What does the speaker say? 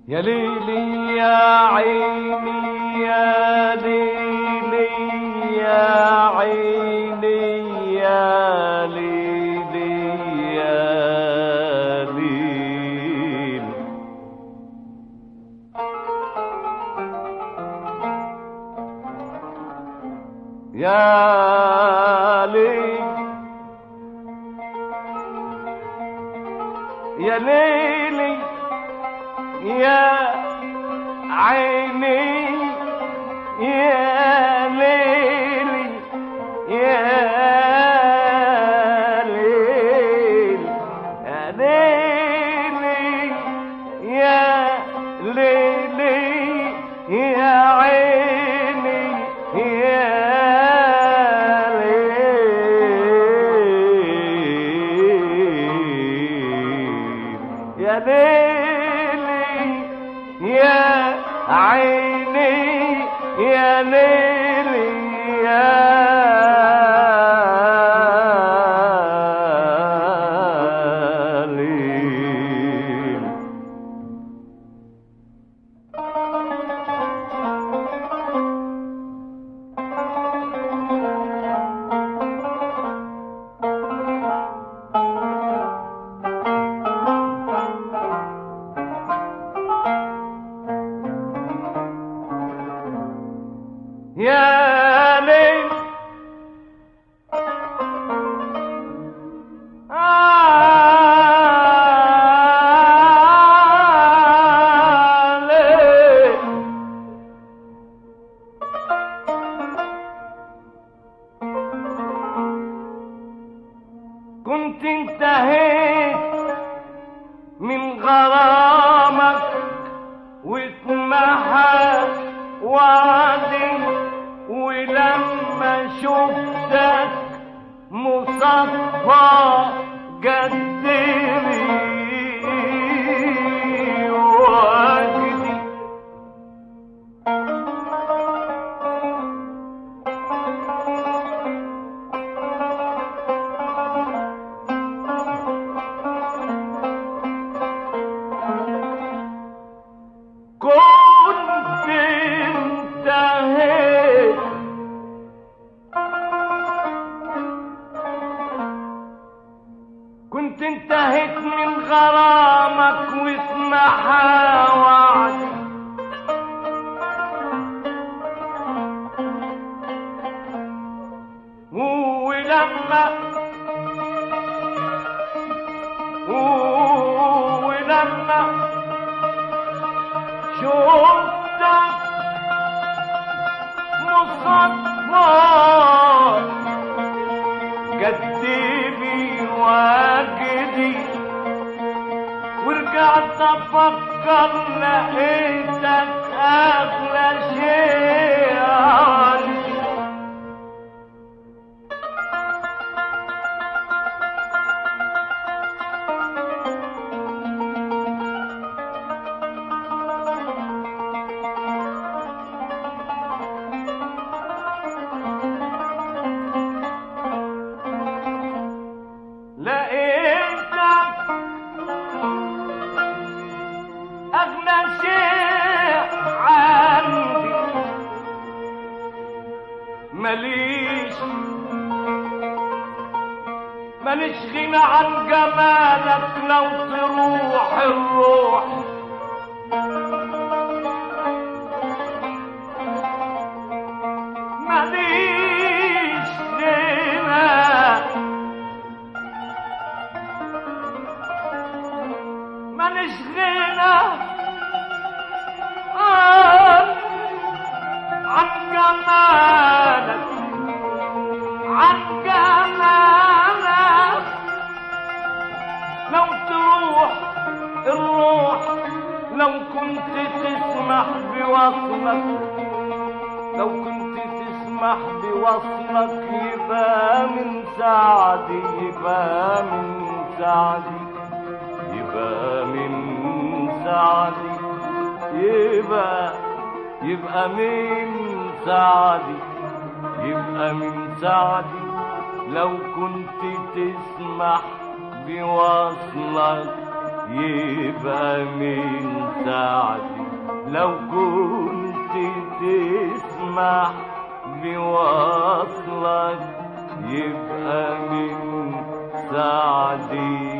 يا ليلي يا عيني يا ليلي يا عيني يا ليلي يا ليل يا ليل يا ليلي يا عيني يا ليلي يا ليل يا ليلي يا ليلي يا عيني يا ليل يا ليلي يا عيني يا ليلي يا ليل يا ليل آه ليل كنت انتهيت من غرامك واتمحى وعدي ولما شفتك مصفى جدري وجدي كنت انتهيت كنت انتهيت من غرامك واتمحى وعدي ولما ولما شفتك مصفى كدبي واجدي ورجعت افكر لقيتك اغلى شيء عندي لقيتك أغنى شيء عندي ماليش ماليش غنى عن جمالك لو تروح الروح ماليش غنى ماليش غنى عن عن جمالك عن جمالك لو تروح الروح لو كنت تسمح بوصلك لو كنت تسمح بوصلك يبقى من سعدي يبقى من سعدي يبقى من سعدي يبقى يبقى من سعدي يبقى من سعدي لو كنت تسمح بوصلك يبقى من سعدي لو كنت تسمح بوصلك يبقى من سعدي